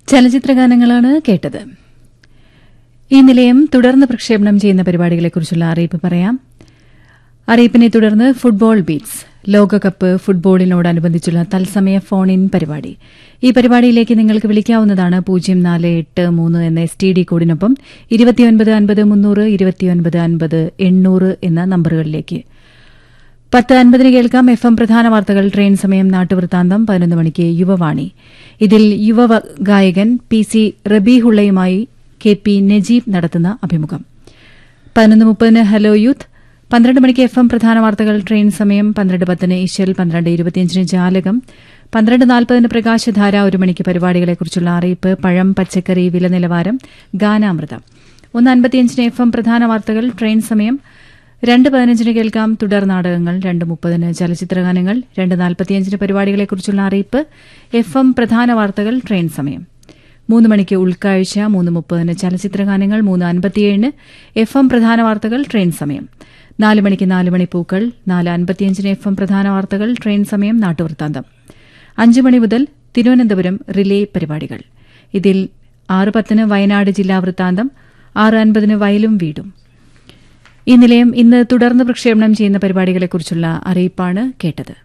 ചലച്ചിത്രഗാനങ്ങളാണ് കേട്ടത് ഈ നിലയം തുടർന്ന് പ്രക്ഷേപണം ചെയ്യുന്ന പരിപാടികളെക്കുറിച്ചുള്ള അറിയിപ്പ് പറയാം അറിയിപ്പിനെ തുടർന്ന് ഫുട്ബോൾ ബീറ്റ്സ് ലോകകപ്പ് ഫുട്ബോളിനോടനുബന്ധിച്ചുള്ള തത്സമയ ഫോൺ ഇൻ പരിപാടി ഈ പരിപാടിയിലേക്ക് നിങ്ങൾക്ക് വിളിക്കാവുന്നതാണ് പൂജ്യം നാല് എട്ട് മൂന്ന് എന്ന എസ് ടി ഡി കോഡിനൊപ്പം ഇരുപത്തിയൊൻപത് അൻപത് മുന്നൂറ് ഇരുപത്തിയൊൻപത് അൻപത് എണ്ണൂറ് എന്ന നമ്പറുകളിലേക്ക് പത്ത് അൻപതിന് കേൾക്കാം എഫ് എം പ്രധാന വാർത്തകൾ ട്രെയിൻ സമയം നാട്ടുവൃത്താന്തം പതിനൊന്ന് മണിക്ക് യുവവാണി ഇതിൽ യുവ വ- ഗായകൻ പി സി റബീഹുള്ളയുമായി കെ പി നജീബ് നടത്തുന്ന അഭിമുഖം പതിനൊന്ന് മുപ്പതിന് ഹലോ യൂത്ത് പന്ത്രണ്ട് മണിക്ക് എഫ് എം പ്രധാന വാർത്തകൾ ട്രെയിൻ സമയം പന്ത്രണ്ട് പത്തിന് ഇശൽ പന്ത്രണ്ട് ഇരുപത്തിയഞ്ചിന് ജാലകം പന്ത്രണ്ട് നാൽപ്പതിന് പ്രകാശധാര ഒരു മണിക്ക് പരിപാടികളെക്കുറിച്ചുള്ള അറിയിപ്പ് പഴം പച്ചക്കറി വില നിലവാരം ഗാനാമൃതം ഒന്ന് അൻപത്തിയഞ്ചിന് എഫ് എം പ്രധാന വാർത്തകൾ ട്രെയിൻ സമയം രണ്ട് പതിനഞ്ചിന് കേൾക്കാം തുടർ നാടകങ്ങൾ രണ്ട് മുപ്പതിന് ചലച്ചിത്രഗാനങ്ങൾ രണ്ട് നാൽപ്പത്തിയഞ്ചിന് പരിപാടികളെക്കുറിച്ചുള്ള അറിയിപ്പ് എഫ് എം പ്രധാന വാർത്തകൾ ട്രെയിൻ സമയം മൂന്ന് മണിക്ക് ഉൾക്കാഴ്ച മൂന്ന് മുപ്പതിന് ചലച്ചിത്രഗാനങ്ങൾ മൂന്ന് അൻപത്തിയേഴിന് എഫ് എം പ്രധാന വാർത്തകൾ ട്രെയിൻ സമയം നാല് മണിക്ക് നാല് മണി പൂക്കൾ നാല് അൻപത്തിയഞ്ചിന് എഫ് എം പ്രധാന വാർത്തകൾ ട്രെയിൻ സമയം നാട്ടുവൃത്താന്തം അഞ്ച് മണി മുതൽ തിരുവനന്തപുരം റിലേ പരിപാടികൾ ഇതിൽ ആറ് പത്തിന് വയനാട് ജില്ലാ വൃത്താന്തം ആറ് അൻപതിന് വയലും വീടും ഈ നിലയം ഇന്ന് തുടർന്ന് പ്രക്ഷേപണം ചെയ്യുന്ന പരിപാടികളെക്കുറിച്ചുള്ള അറിയിപ്പാണ് കേട്ടത്